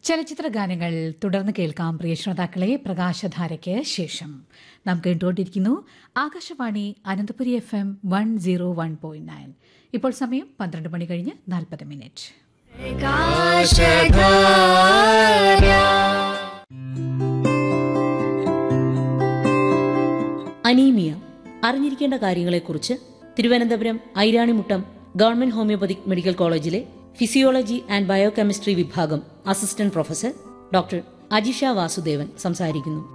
ചലച്ചിത്ര ഗാനങ്ങൾ തുടർന്ന് കേൾക്കാം പ്രിയ ശ്രോതാക്കളെ പ്രകാശധാരയ്ക്ക് ശേഷം നാം കേട്ടുകൊണ്ടിരിക്കുന്നു Akashvani Ananthapuri F M one zero one point nine ഇപ്പോൾ സമയം പന്ത്രണ്ട് മണി കഴിഞ്ഞ് നാൽപ്പത് മിനിറ്റ് അനീമിയ അറിഞ്ഞിരിക്കേണ്ട കാര്യങ്ങളെക്കുറിച്ച് Thiruvananthapuram Iranimuttam government homoeopathic medical കോളേജിലെ ഫിസിയോളജി ആൻഡ് ബയോകെമിസ്ട്രി വിഭാഗം assistant professor doctor Ajisha Vasudevan സംസാരിക്കുന്നു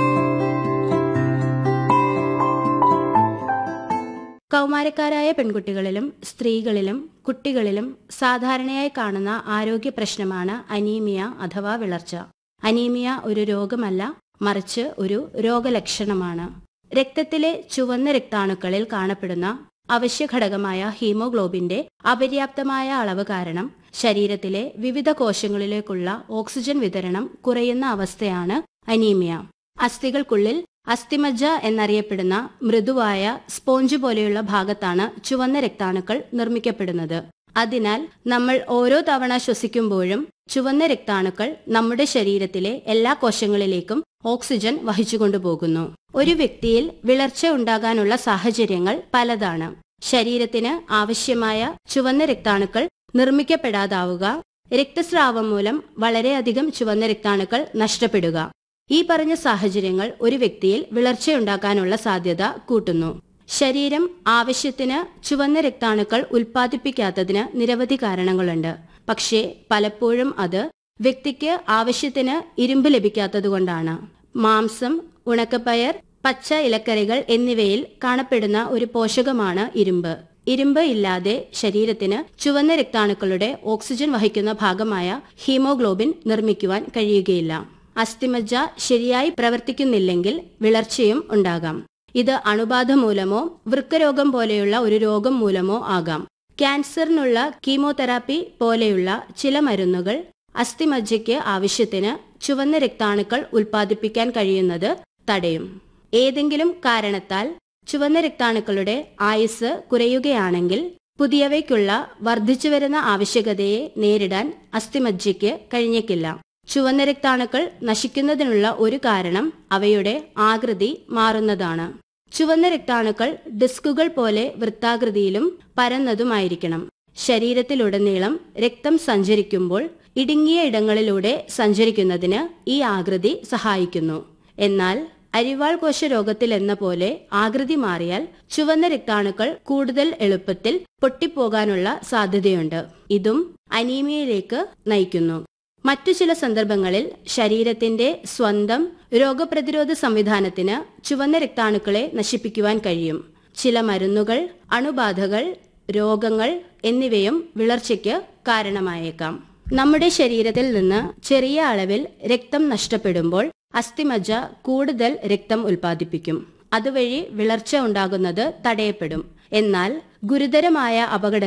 കൗമാരക്കാരായ പെൺകുട്ടികളിലും സ്ത്രീകളിലും കുട്ടികളിലും സാധാരണയായി കാണുന്ന ആരോഗ്യ പ്രശ്നമാണ് അനീമിയ അഥവാ വിളർച്ച അനീമിയ ഒരു രോഗമല്ല മറിച്ച് ഒരു രോഗലക്ഷണമാണ് രക്തത്തിലെ ചുവന്ന രക്താണുക്കളിൽ കാണപ്പെടുന്ന അവശ്യ ഘടകമായ ഹീമോഗ്ലോബിന്റെ അപര്യാപ്തമായ അളവ് കാരണം ശരീരത്തിലെ വിവിധ കോശങ്ങളിലേക്കുള്ള ഓക്സിജൻ വിതരണം കുറയുന്ന അവസ്ഥയാണ് അനീമിയ അസ്ഥികൾക്കുള്ളിൽ അസ്ഥിമജ്ജ എന്നറിയപ്പെടുന്ന മൃദുവായ സ്പോഞ്ച് പോലെയുള്ള ഭാഗത്താണ് ചുവന്ന രക്താണുക്കൾ നിർമ്മിക്കപ്പെടുന്നത് അതിനാൽ നമ്മൾ ഓരോ തവണ ശ്വസിക്കുമ്പോഴും ചുവന്ന രക്താണുക്കൾ നമ്മുടെ ശരീരത്തിലെ എല്ലാ കോശങ്ങളിലേക്കും ഓക്സിജൻ വഹിച്ചുകൊണ്ടുപോകുന്നു ഒരു വ്യക്തിയിൽ വിളർച്ച ഉണ്ടാകാനുള്ള സാഹചര്യങ്ങൾ പലതാണ് ശരീരത്തിന് ആവശ്യമായ ചുവന്ന രക്താണുക്കൾ നിർമ്മിക്കപ്പെടാതാവുക രക്തസ്രാവം മൂലം വളരെയധികം ചുവന്ന രക്താണുക്കൾ നഷ്ടപ്പെടുക ഈ പറഞ്ഞ സാഹചര്യങ്ങൾ ഒരു വ്യക്തിയിൽ വിളർച്ചയുണ്ടാക്കാനുള്ള സാധ്യത കൂട്ടുന്നു ശരീരം ആവശ്യത്തിന് ചുവന്ന രക്താണുക്കൾ ഉൽപ്പാദിപ്പിക്കാത്തതിന് നിരവധി കാരണങ്ങളുണ്ട് പക്ഷേ പലപ്പോഴും അത് വ്യക്തിക്ക് ആവശ്യത്തിന് ഇരുമ്പ് ലഭിക്കാത്തതുകൊണ്ടാണ് മാംസം ഉണക്കപ്പയർ പച്ച ഇലക്കറികൾ എന്നിവയിൽ കാണപ്പെടുന്ന ഒരു പോഷകമാണ് ഇരുമ്പ് ഇരുമ്പ് ഇല്ലാതെ ശരീരത്തിന് ചുവന്ന രക്താണുക്കളുടെ ഓക്സിജൻ വഹിക്കുന്ന ഭാഗമായ ഹീമോഗ്ലോബിൻ നിർമ്മിക്കുവാൻ കഴിയുകയില്ല അസ്ഥിമജ്ജ ശരിയായി പ്രവർത്തിക്കുന്നില്ലെങ്കിൽ വിളർച്ചയും ഉണ്ടാകാം ഇത് അണുബാധ മൂലമോ വൃക്കരോഗം പോലെയുള്ള ഒരു രോഗം മൂലമോ ആകാം ക്യാൻസറിനുള്ള കീമോതെറാപ്പി പോലെയുള്ള ചില മരുന്നുകൾ അസ്ഥിമജ്ജയ്ക്ക് ആവശ്യത്തിന് ചുവന്ന രക്താണുക്കൾ ഉൽപ്പാദിപ്പിക്കാൻ കഴിയുന്നത് തടയും ഏതെങ്കിലും കാരണത്താൽ ചുവന്ന രക്താണുക്കളുടെ ആയുസ് കുറയുകയാണെങ്കിൽ പുതിയവയ്ക്കുള്ള വർദ്ധിച്ചുവരുന്ന ആവശ്യകതയെ നേരിടാൻ അസ്ഥിമജ്ജയ്ക്ക് കഴിഞ്ഞേക്കില്ല ചുവന്ന രക്താണുക്കൾ നശിക്കുന്നതിനുള്ള ഒരു കാരണം അവയുടെ ആകൃതി മാറുന്നതാണ് ചുവന്ന രക്താണുക്കൾ ഡിസ്കുകൾ പോലെ വൃത്താകൃതിയിലും പരന്നതുമായിരിക്കണം ശരീരത്തിലുടനീളം രക്തം സഞ്ചരിക്കുമ്പോൾ ഇടുങ്ങിയ ഇടങ്ങളിലൂടെ സഞ്ചരിക്കുന്നതിന് ഈ ആകൃതി സഹായിക്കുന്നു എന്നാൽ അരിവാൾ കോശ രോഗത്തിൽ എന്ന പോലെ ആകൃതി മാറിയാൽ ചുവന്ന രക്താണുക്കൾ കൂടുതൽ എളുപ്പത്തിൽ പൊട്ടിപ്പോകാനുള്ള സാധ്യതയുണ്ട് ഇതും അനീമിയയിലേക്ക് നയിക്കുന്നു മറ്റു ചില സന്ദർഭങ്ങളിൽ ശരീരത്തിന്റെ സ്വന്തം രോഗപ്രതിരോധ സംവിധാനത്തിന് ചുവന്ന രക്താണുക്കളെ നശിപ്പിക്കുവാൻ കഴിയും ചില മരുന്നുകൾ അണുബാധകൾ രോഗങ്ങൾ എന്നിവയും വിളർച്ചയ്ക്ക് കാരണമായേക്കാം നമ്മുടെ ശരീരത്തിൽ നിന്ന് ചെറിയ അളവിൽ രക്തം നഷ്ടപ്പെടുമ്പോൾ അസ്ഥിമജ്ജ കൂടുതൽ രക്തം ഉൽപ്പാദിപ്പിക്കും അതുവഴി വിളർച്ച ഉണ്ടാകുന്നത് തടയപ്പെടും എന്നാൽ ഗുരുതരമായ അപകട